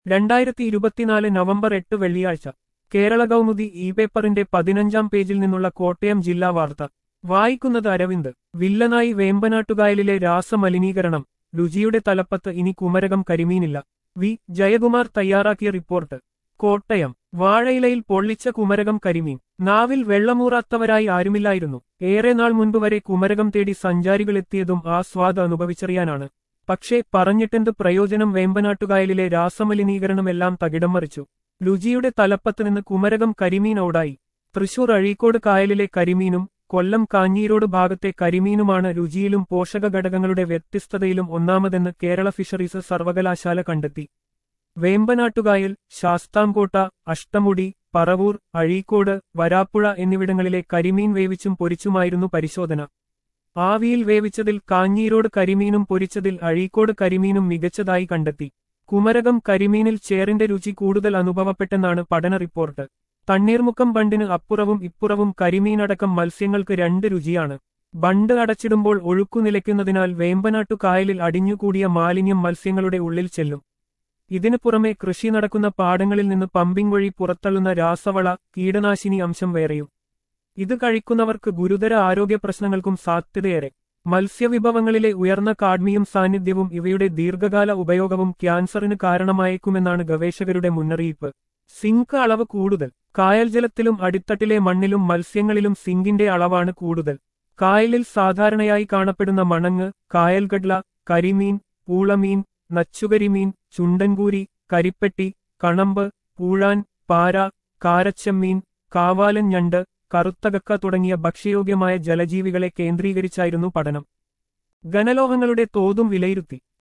രണ്ടായിരത്തി ഇരുപത്തിനാല് നവംബർ എട്ട് വെള്ളിയാഴ്ച കേരള കൗമുദി ഇ പേപ്പറിന്റെ പതിനഞ്ചാം പേജിൽ നിന്നുള്ള കോട്ടയം ജില്ലാ വാർത്ത വായിക്കുന്നത് അരവിന്ദ് വില്ലനായി വേമ്പനാട്ടുകായലിലെ രാസമലിനീകരണം രുചിയുടെ തലപ്പത്ത് ഇനി കുമരകം കരിമീനില്ല വി ജയകുമാർ തയ്യാറാക്കിയ റിപ്പോർട്ട് കോട്ടയം വാഴയിലയിൽ പൊള്ളിച്ച കുമരകം കരിമീൻ നാവിൽ വെള്ളമൂറാത്തവരായി ആരുമില്ലായിരുന്നു ഏറെ നാൾ മുൻപ് വരെ കുമരകം തേടി സഞ്ചാരികളെത്തിയതും ആ സ്വാദ് അനുഭവിച്ചറിയാനാണ് പക്ഷേ പറഞ്ഞിട്ടെന്ത് പ്രയോജനം വേമ്പനാട്ടുകായലിലെ രാസമലിനീകരണമെല്ലാം തകിടം മറിച്ചു രുചിയുടെ തലപ്പത്ത് നിന്ന് കുമരകം കരിമീൻ ഔടായി തൃശൂർ അഴീക്കോട് കായലിലെ കരിമീനും കൊല്ലം കാഞ്ഞീരോട് ഭാഗത്തെ കരിമീനുമാണ് രുചിയിലും പോഷകഘടകങ്ങളുടെ വ്യത്യസ്തതയിലും ഒന്നാമതെന്ന് കേരള ഫിഷറീസ് സർവകലാശാല കണ്ടെത്തി വേമ്പനാട്ടുകായൽ ശാസ്താംകോട്ട അഷ്ടമുടി പറവൂർ അഴീക്കോട് വരാപ്പുഴ എന്നിവിടങ്ങളിലെ കരിമീൻ വേവിച്ചും പൊരിച്ചുമായിരുന്നു പരിശോധന ആവിയിൽ വേവിച്ചതിൽ കാഞ്ഞീരോട് കരിമീനും പൊരിച്ചതിൽ അഴീക്കോട് കരിമീനും മികച്ചതായി കണ്ടെത്തി കുമരകം കരിമീനിൽ ചേറിന്റെ രുചി കൂടുതൽ അനുഭവപ്പെട്ടെന്നാണ് പഠന റിപ്പോർട്ട് തണ്ണീർമുക്കം ബണ്ടിന് അപ്പുറവും ഇപ്പുറവും കരിമീനടക്കം മത്സ്യങ്ങൾക്ക് രണ്ട് രുചിയാണ് ബണ്ട് അടച്ചിടുമ്പോൾ ഒഴുക്കു നിലയ്ക്കുന്നതിനാൽ വേമ്പനാട്ടു കായലിൽ അടിഞ്ഞുകൂടിയ മാലിന്യം മത്സ്യങ്ങളുടെ ഉള്ളിൽ ചെല്ലും ഇതിനു പുറമെ കൃഷി നടക്കുന്ന പാടങ്ങളിൽ നിന്ന് പമ്പിംഗ് വഴി പുറത്തള്ളുന്ന രാസവള കീടനാശിനി അംശം വേറെയും ഇത് കഴിക്കുന്നവർക്ക് ഗുരുതര ആരോഗ്യ പ്രശ്നങ്ങൾക്കും സാധ്യതയേറെ മത്സ്യവിഭവങ്ങളിലെ ഉയർന്ന കാഡ്മിയം സാന്നിധ്യവും ഇവയുടെ ദീർഘകാല ഉപയോഗവും ക്യാൻസറിന് കാരണമായേക്കുമെന്നാണ് ഗവേഷകരുടെ മുന്നറിയിപ്പ് സിങ്ക് അളവ് കൂടുതൽ കായൽ ജലത്തിലും അടിത്തട്ടിലെ മണ്ണിലും മത്സ്യങ്ങളിലും സിങ്കിന്റെ അളവാണ് കൂടുതൽ കായലിൽ സാധാരണയായി കാണപ്പെടുന്ന മണങ്ങ് കായൽഗഡ്ല കരിമീൻ പൂളമീൻ നച്ചുകരിമീൻ ചുണ്ടൻകൂരി കരിപ്പെട്ടി കണമ്പ് പൂഴാൻ പാര കാരച്ചമ്മീൻ കാവാലൻ ഞണ്ട് കറുത്തകക്ക തുടങ്ങിയ ഭക്ഷ്യയോഗ്യമായ ജലജീവികളെ കേന്ദ്രീകരിച്ചായിരുന്നു പഠനം ഘനലോഹങ്ങളുടെ തോതും വിലയിരുത്തി